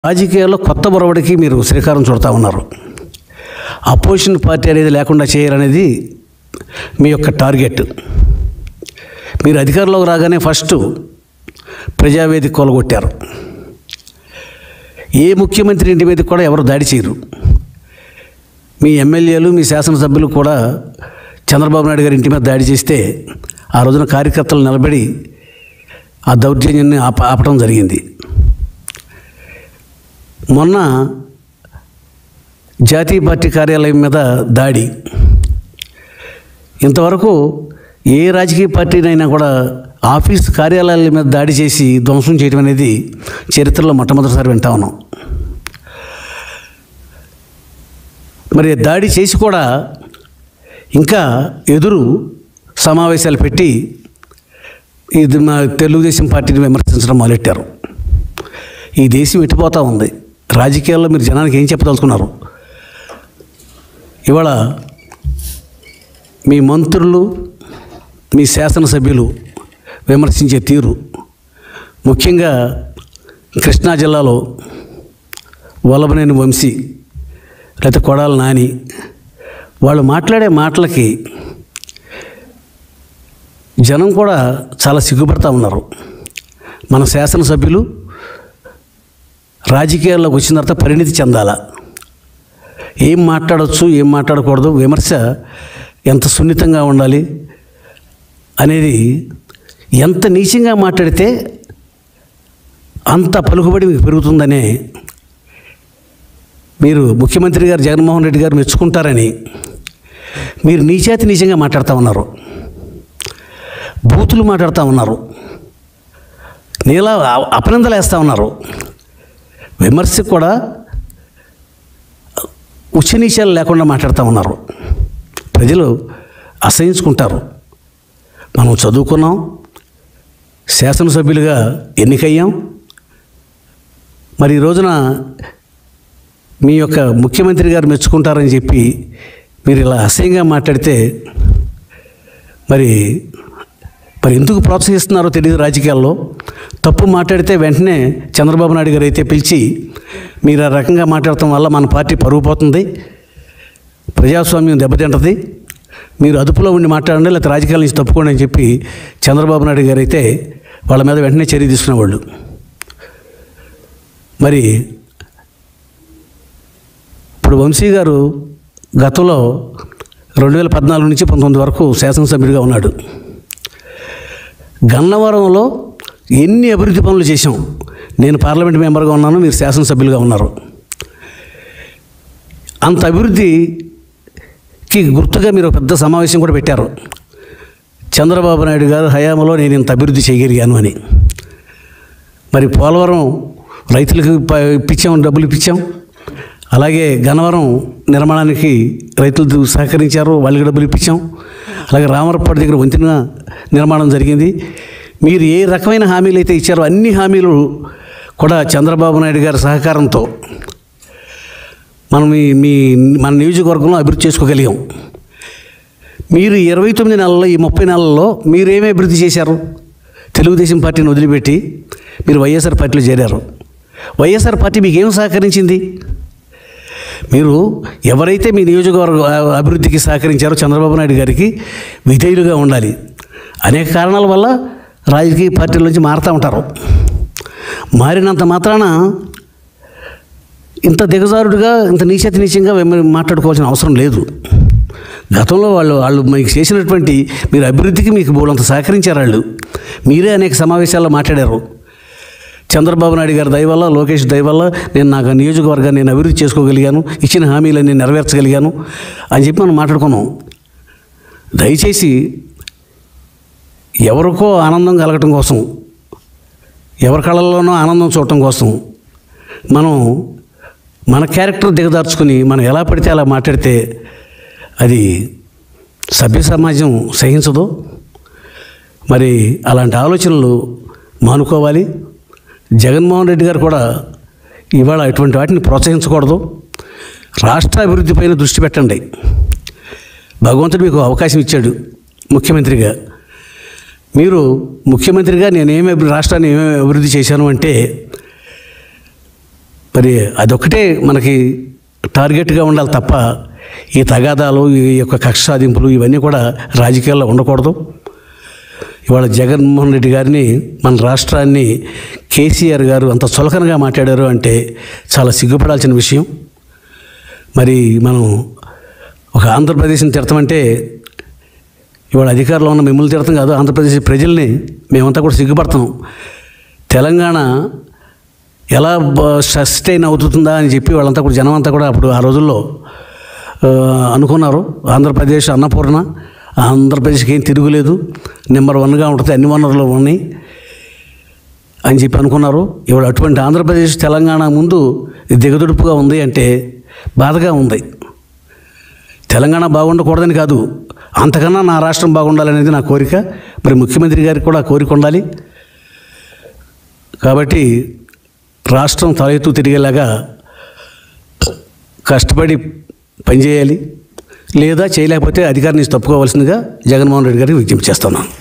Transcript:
రాజకీయాల్లో కొత్త బొరవడికి మీరు శ్రీకారం చుడతా ఉన్నారు అపోజిషన్ పార్టీ అనేది లేకుండా చేయాలనేది మీ యొక్క టార్గెట్ మీరు అధికారంలోకి రాగానే ఫస్ట్ ప్రజావేదిక కొలగొట్టారు ఏ ముఖ్యమంత్రి ఇంటి మీద కూడా ఎవరు దాడి చేయరు మీ ఎమ్మెల్యేలు మీ శాసనసభ్యులు కూడా చంద్రబాబు నాయుడు గారి ఇంటి మీద దాడి చేస్తే ఆ రోజున కార్యకర్తలు నిలబడి ఆ దౌర్జన్యాన్ని ఆప ఆపడం జరిగింది మొన్న జాతీయ పార్టీ కార్యాలయం మీద దాడి ఇంతవరకు ఏ రాజకీయ పార్టీనైనా కూడా ఆఫీస్ కార్యాలయాల మీద దాడి చేసి ధ్వంసం చేయడం అనేది చరిత్రలో మొట్టమొదటిసారి వింటా ఉన్నాం మరి దాడి చేసి కూడా ఇంకా ఎదురు సమావేశాలు పెట్టి ఇది మా తెలుగుదేశం పార్టీని విమర్శించడం మొదలెట్టారు ఈ దేశం ఎట్టిపోతూ ఉంది రాజకీయాల్లో మీరు జనానికి ఏం చెప్పదలుచుకున్నారు ఇవాళ మీ మంత్రులు మీ శాసనసభ్యులు విమర్శించే తీరు ముఖ్యంగా కృష్ణా జిల్లాలో వల్లభనేని వంశీ లేకపోతే కొడాల నాని వాళ్ళు మాట్లాడే మాటలకి జనం కూడా చాలా సిగ్గుపడతా ఉన్నారు మన శాసనసభ్యులు రాజకీయాల్లోకి వచ్చిన తర్వాత పరిణితి చెందాలా ఏం మాట్లాడవచ్చు ఏం మాట్లాడకూడదు విమర్శ ఎంత సున్నితంగా ఉండాలి అనేది ఎంత నీచంగా మాట్లాడితే అంత పలుకుబడి మీకు పెరుగుతుందనే మీరు ముఖ్యమంత్రి గారు జగన్మోహన్ రెడ్డి గారు మెచ్చుకుంటారని మీరు నీచేతి నీచంగా మాట్లాడుతూ ఉన్నారు బూతులు మాట్లాడుతూ ఉన్నారు నీలా అపనిందలు వేస్తూ ఉన్నారు విమర్శకు కూడా ఉచ్చనీచాలు లేకుండా మాట్లాడుతూ ఉన్నారు ప్రజలు అసహించుకుంటారు మనం చదువుకున్నాం శాసనసభ్యులుగా ఎన్నికయ్యాం మరి ఈ రోజున మీ యొక్క ముఖ్యమంత్రి గారు మెచ్చుకుంటారని చెప్పి మీరు ఇలా అసహ్యంగా మాట్లాడితే మరి మరి ఎందుకు ప్రోత్సహిస్తున్నారో తెలియదు రాజకీయాల్లో తప్పు మాట్లాడితే వెంటనే చంద్రబాబు నాయుడు గారు అయితే పిలిచి మీరు ఆ రకంగా మాట్లాడటం వల్ల మన పార్టీ పరుగు పోతుంది ప్రజాస్వామ్యం దెబ్బతింటది మీరు అదుపులో ఉండి మాట్లాడండి లేకపోతే రాజకీయాల నుంచి తప్పుకోండి అని చెప్పి చంద్రబాబు నాయుడు గారు అయితే వాళ్ళ మీద వెంటనే చర్య తీసుకునేవాళ్ళు మరి ఇప్పుడు వంశీ గారు గతంలో రెండు వేల పద్నాలుగు నుంచి పంతొమ్మిది వరకు శాసనసభ్యుడిగా ఉన్నాడు గన్నవరంలో ఎన్ని అభివృద్ధి పనులు చేశాం నేను పార్లమెంట్ మెంబర్గా ఉన్నాను మీరు శాసనసభ్యులుగా ఉన్నారు అంత అభివృద్ధికి గుర్తుగా మీరు ఒక పెద్ద సమావేశం కూడా పెట్టారు చంద్రబాబు నాయుడు గారు హయాంలో నేను ఇంత అభివృద్ధి చేయగలిగాను అని మరి పోలవరం రైతులకు ప- ఇప్పించాం డబ్బులు ఇప్పించాం అలాగే గన్నవరం నిర్మాణానికి రైతులు సహకరించారు వాళ్ళకి డబ్బులు ఇప్పించాం అలాగే రామరపాడు దగ్గర వంతెన నిర్మాణం జరిగింది మీరు ఏ రకమైన హామీలు అయితే ఇచ్చారో అన్ని హామీలు కూడా చంద్రబాబు నాయుడు గారి సహకారంతో మనం మీ మీ మన నియోజకవర్గంలో అభివృద్ధి చేసుకోగలిగాం మీరు ఇరవై తొమ్మిది నెలల్లో ఈ ముప్పై నెలల్లో మీరేమీ అభివృద్ధి చేశారు తెలుగుదేశం పార్టీని వదిలిపెట్టి మీరు వైఎస్ఆర్ పార్టీలో చేరారు వైఎస్ఆర్ పార్టీ మీకు ఏం సహకరించింది మీరు ఎవరైతే మీ నియోజకవర్గ ఆ- అభివృద్ధికి సహకరించారో చంద్రబాబు నాయుడు గారికి విధేయులుగా ఉండాలి అనేక కారణాల వల్ల రాజకీయ పార్టీల నుంచి మారుతూ ఉంటారు మారినంత మాత్రాన ఇంత దిగజారుడుగా ఇంత నీచతి నీచంగా వెమ్మ- మాట్లాడుకోవాల్సిన అవసరం లేదు గతంలో వాళ్ళు వాళ్ళు మీకు చేసినటువంటి మీరు అభివృద్ధికి మీకు బోలంత సహకరించారు వాళ్ళు మీరే అనేక సమావేశాల్లో మాట్లాడారు చంద్రబాబు నాయుడు గారి దయ వల్ల లోకేష్ దయ వల్ల నేను నాకు ఆ నియోజకవర్గాన్ని నేను అభివృద్ధి చేసుకోగలిగాను ఇచ్చిన హామీలన్నీ నెరవేర్చగలిగాను అని చెప్పి మనం మాట్లాడుకున్నాం దయచేసి ఎవరికో ఆనందం కలగటం కోసం ఎవరి కళల్లోనో ఆనందం చూడటం కోసం మనం మన క్యారెక్టర్ దిగదార్చుకుని మనం ఎలా పడితే అలా మాట్లాడితే అది సభ్య సమాజం సహించదు మరి అలాంటి ఆలోచనలు మానుకోవాలి జగన్మోహన్ రెడ్డి గారు కూడా ఇవాళ ఇటువంటి వాటిని ప్రోత్సహించకూడదు రాష్ట్ర అభివృద్ధి పైన దృష్టి పెట్టండి భగవంతుడు మీకు అవకాశం ఇచ్చాడు ముఖ్యమంత్రిగా మీరు ముఖ్యమంత్రిగా నేనేమి అభి- రాష్ట్రాన్ని ఏమేమి అభివృద్ధి చేశాను అంటే మరి అదొక్కటే మనకి టార్గెట్గా ఉండాలి తప్ప ఈ తగాదాలు ఈ యొక్క కక్ష సాధింపులు ఇవన్నీ కూడా రాజకీయాల్లో ఉండకూడదు ఇవాళ జగన్మోహన్ రెడ్డి గారిని మన రాష్ట్రాన్ని కేసీఆర్ గారు అంత చులకనగా మాట్లాడారు అంటే చాలా సిగ్గుపడాల్సిన విషయం మరి మనం ఒక ఆంధ్రప్రదేశ్ని తిడతామంటే ఇవాళ అధికారంలో ఉన్న మిమ్మల్ని తిడతాం కాదు ఆంధ్రప్రదేశ్ ప్రజల్ని మేమంతా కూడా సిగ్గుపడతాం తెలంగాణ ఎలా సస్టైన్ అవుతుందా అని చెప్పి వాళ్ళంతా కూడా జనం అంతా కూడా అప్పుడు ఆ రోజుల్లో ఆ, అనుకున్నారు ఆంధ్రప్రదేశ్ అన్నపూర్ణ ఆంధ్రప్రదేశ్కి ఏం తిరుగులేదు నెంబర్ వన్గా ఉంటుంది అన్ని వనరులు ఉన్నాయి అని చెప్పి అనుకున్నారు ఇవాళ అటువంటి ఆంధ్రప్రదేశ్ తెలంగాణ ముందు దిగదుడుపుగా ఉంది అంటే బాధగా ఉంది తెలంగాణ బాగుండకూడదని కాదు అంతకన్నా నా రాష్ట్రం బాగుండాలనేది నా కోరిక మరి ముఖ్యమంత్రి గారికి కూడా ఆ కోరిక ఉండాలి కాబట్టి రాష్ట్రం తల ఎత్తు తిరిగేలాగా కష్టపడి పనిచేయాలి లేదా చేయలేకపోతే అధికారిని తప్పుకోవాల్సిందిగా జగన్మోహన్ రెడ్డి గారికి విజ్ఞప్తి చేస్తున్నాను